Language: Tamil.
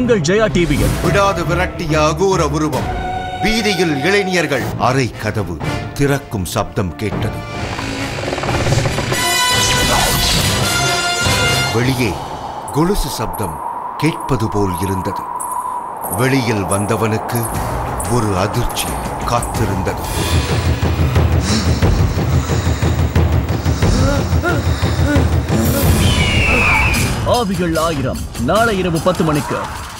உங்கள் ஜெயா டிவியில் விடாது விரட்டிய அகோர உருவம் வீதியில் இளைஞர்கள் அறை கதவு திறக்கும் சப்தம் கேட்டது வெளியே கொலுசு சப்தம் கேட்பது போல் இருந்தது வெளியில் வந்தவனுக்கு ஒரு அதிர்ச்சி காத்திருந்தது ஆவிகள் ஆயிரம் நாளை இரவு பத்து மணிக்கு